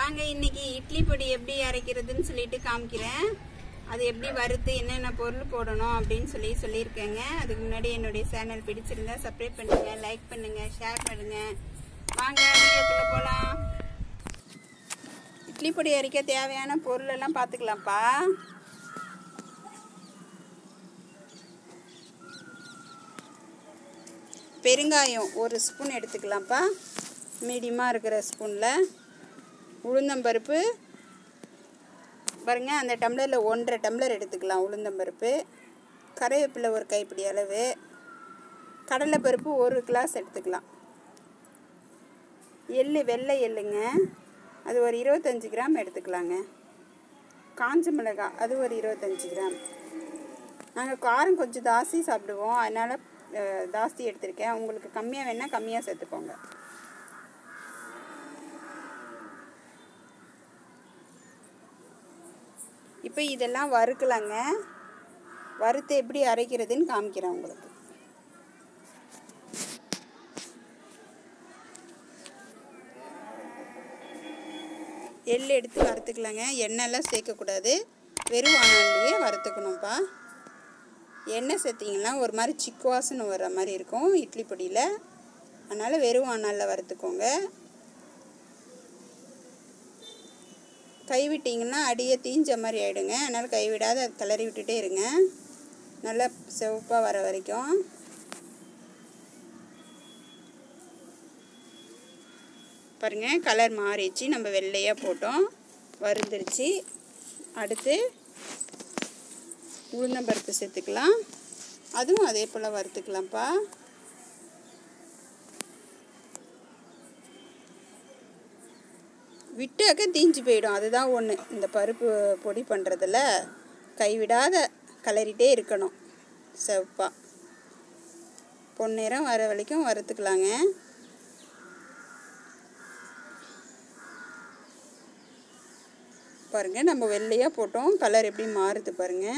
வாங்க இன்னைக்கு இட்லி பொடி எப்படி அரைக்கிறதுன்னு சொல்லிட்டு காமிக்கிறேன் அது எப்படி வறுத்து என்னென்ன பொருள் போடணும் அப்படின்னு சொல்லி சொல்லியிருக்கேங்க அதுக்கு முன்னாடி என்னுடைய சேனல் பிடிச்சிருந்தா சப்ஸ்கிரைப் பண்ணுங்க லைக் பண்ணுங்க ஷேர் பண்ணுங்க வாங்க வீடியோக்குள்ள போலாம் இட்லி பொடி அரைக்க தேவையான பொருள் எல்லாம் பார்த்துக்கலாம்ப்பா பெருங்காயம் ஒரு ஸ்பூன் எடுத்துக்கலாம்ப்பா மீடியமாக இருக்கிற ஸ்பூனில் உளுந்தம்பருப்பு பாருங்க அந்த டம்ளரில் ஒன்றரை டம்ளர் எடுத்துக்கலாம் உளுந்தம்பருப்பு கருவேப்பிலை ஒரு கைப்பிடி அளவு கடலைப்பருப்பு ஒரு கிளாஸ் எடுத்துக்கலாம் எள்ளு வெள்ளை எள்ளுங்க அது ஒரு இருபத்தஞ்சி கிராம் எடுத்துக்கலாங்க காஞ்ச மிளகாய் அது ஒரு இருபத்தஞ்சி கிராம் நாங்கள் காரம் கொஞ்சம் ஜாஸ்தி சாப்பிடுவோம் அதனால் அஹ், ஜாஸ்தி எடுத்திருக்கேன் உங்களுக்கு கம்மியாக வேணால் கம்மியாக சேர்த்துக்கோங்க இப்போ இதெல்லாம் வறுக்கலாங்க வறுத்து எப்படி அரைக்கிறதுன்னு காமிக்கிறேன் உங்களுக்கு எள் எடுத்து வறுத்துக்கலாங்க எண்ணெய்லாம் சேர்க்கக்கூடாது வெறும் வானல்லையே வறுத்துக்கணும்ப்பா எண்ணெய் சேர்த்திங்கன்னா ஒரு மாதிரி சிக்கு வாசனை வர்ற மாதிரி இருக்கும் இட்லி பொடியில் அதனால் வெறும் வானலில் வறுத்துக்கோங்க கைவிட்டிங்கன்னா அடியே தீஞ்ச மாதிரி ஆகிடுங்க அதனால் கைவிடாத அது கிளறி விட்டுட்டே இருங்க நல்லா சிவப்பாக வர வரைக்கும் பாருங்கள் கலர் மாறிடுச்சு நம்ம வெள்ளையாக போட்டோம் வறுந்துருச்சு அடுத்து உளுந்தம்பருப்பு சேர்த்துக்கலாம் அதுவும் அதே போல் வறுத்துக்கலாம்ப்பா விட்டாக்க தீஞ்சு போயிடும் அதுதான் ஒன்று இந்த பருப்பு பொடி பண்ணுறதுல கைவிடாத கலரிட்டே இருக்கணும் செவப்பா பொன்னிறம் வர வரைக்கும் வறுத்துக்கலாங்க பாருங்க நம்ம வெள்ளையாக போட்டோம் கலர் எப்படி மாறுது பாருங்க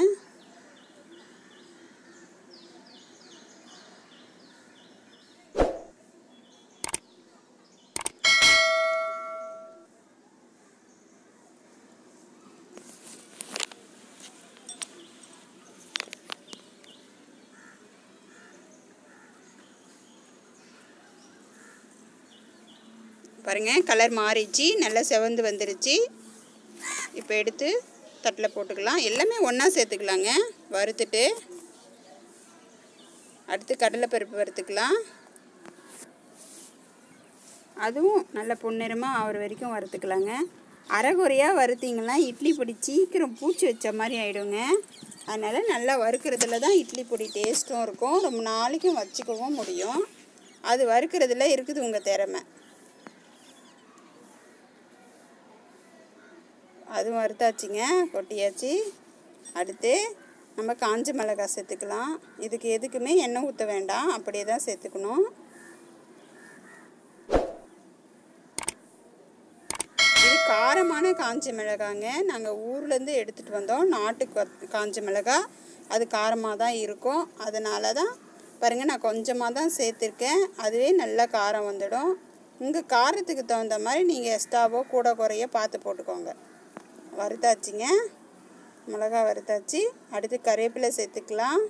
பாருங்க கலர் மாறிச்சு நல்லா செவந்து வந்துருச்சு இப்போ எடுத்து தட்டில் போட்டுக்கலாம் எல்லாமே ஒன்றா சேர்த்துக்கலாங்க வறுத்துட்டு அடுத்து கடலைப்பருப்பு வறுத்துக்கலாம் அதுவும் நல்ல பொன்னிறமாக ஆகிற வரைக்கும் வறுத்துக்கலாங்க அரைகுறையாக வறுத்தீங்கன்னா இட்லி பொடி சீக்கிரம் பூச்சி வச்ச மாதிரி ஆகிடுங்க அதனால் நல்லா வறுக்கிறதுல தான் இட்லி பொடி டேஸ்ட்டும் இருக்கும் ரொம்ப நாளைக்கும் வச்சுக்கவும் முடியும் அது வறுக்கிறதுல இருக்குது உங்கள் திறமை அதுவும் வறுத்தாச்சுங்க கொட்டியாச்சு அடுத்து நம்ம காஞ்ச மிளகாய் சேர்த்துக்கலாம் இதுக்கு எதுக்குமே எண்ணெய் ஊற்ற வேண்டாம் அப்படியே தான் சேர்த்துக்கணும் இது காரமான காஞ்ச மிளகாங்க நாங்கள் ஊர்லேருந்து எடுத்துகிட்டு வந்தோம் நாட்டு கொ- காஞ்ச மிளகாய் அது காரமாக தான் இருக்கும் அதனால தான் பாருங்கள் நான் கொஞ்சமாக தான் சேர்த்துருக்கேன் அதுவே நல்ல காரம் வந்துடும் உங்கள் காரத்துக்கு தகுந்த மாதிரி நீங்கள் எக்ஸ்ட்ராவோ கூட குறைய பார்த்து போட்டுக்கோங்க வறுத்தாச்சுங்க மிளகா வறுத்தாச்சு அடுத்து கருவேப்பிலை சேர்த்துக்கலாம்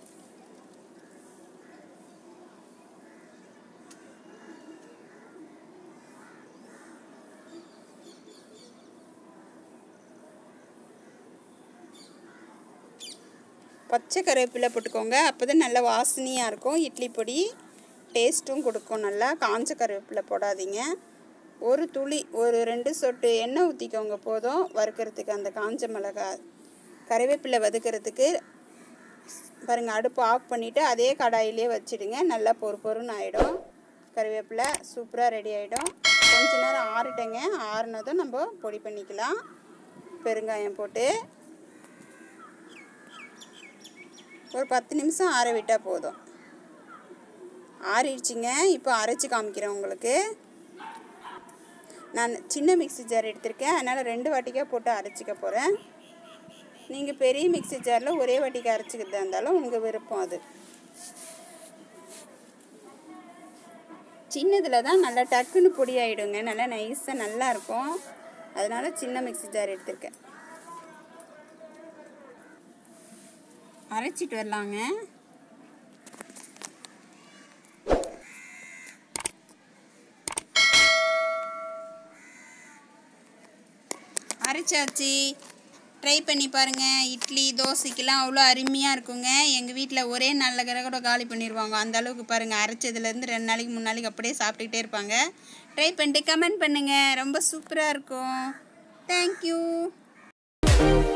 பச்சை கருவேப்பிலை போட்டுக்கோங்க அப்போ தான் நல்ல வாசனையாக இருக்கும் இட்லி பொடி டேஸ்ட்டும் கொடுக்கும் நல்லா காஞ்ச கருவேப்பிலை போடாதீங்க ஒரு துளி ஒரு ரெண்டு சொட்டு எண்ணெய் ஊற்றிக்கோங்க போதும் வறுக்கிறதுக்கு அந்த காஞ்ச மிளகாய் கருவேப்பிலை வதக்கிறதுக்கு பாருங்கள் அடுப்பு ஆஃப் பண்ணிவிட்டு அதே கடாயிலே வச்சிடுங்க நல்லா பொறு பொறுன்னு ஆகிடும் கருவேப்பிலை சூப்பராக ரெடி ஆகிடும் கொஞ்ச நேரம் ஆறட்டுங்க ஆறுனதும் நம்ம பொடி பண்ணிக்கலாம் பெருங்காயம் போட்டு ஒரு பத்து நிமிஷம் ஆற விட்டால் போதும் ஆறிடுச்சிங்க இப்போ அரைச்சி காமிக்கிறேன் உங்களுக்கு நான் சின்ன மிக்ஸி ஜார் எடுத்திருக்கேன் அதனால் ரெண்டு வாட்டிக்காக போட்டு அரைச்சிக்க போகிறேன் நீங்கள் பெரிய மிக்ஸி ஜாரில் ஒரே வாட்டிக்கு அரைச்சிக்கிறதா இருந்தாலும் உங்கள் விருப்பம் அது சின்னதில் தான் நல்லா டக்குன்னு பொடி ஆகிடுங்க நல்லா நைஸாக நல்லா இருக்கும் அதனால சின்ன மிக்ஸி ஜார் எடுத்திருக்கேன் அரைச்சிட்டு வரலாங்க அரைச்சாச்சு ட்ரை பண்ணி பாருங்கள் இட்லி தோசைக்கெல்லாம் அவ்வளோ அருமையாக இருக்குங்க எங்கள் வீட்டில் ஒரே நாளில் கடை கூட காலி பண்ணிடுவாங்க அந்த அளவுக்கு பாருங்கள் அரைச்சதுலேருந்து ரெண்டு நாளைக்கு மூணு நாளைக்கு அப்படியே சாப்பிட்டுக்கிட்டே இருப்பாங்க ட்ரை பண்ணிட்டு கமெண்ட் பண்ணுங்கள் ரொம்ப சூப்பராக இருக்கும் தேங்க்யூ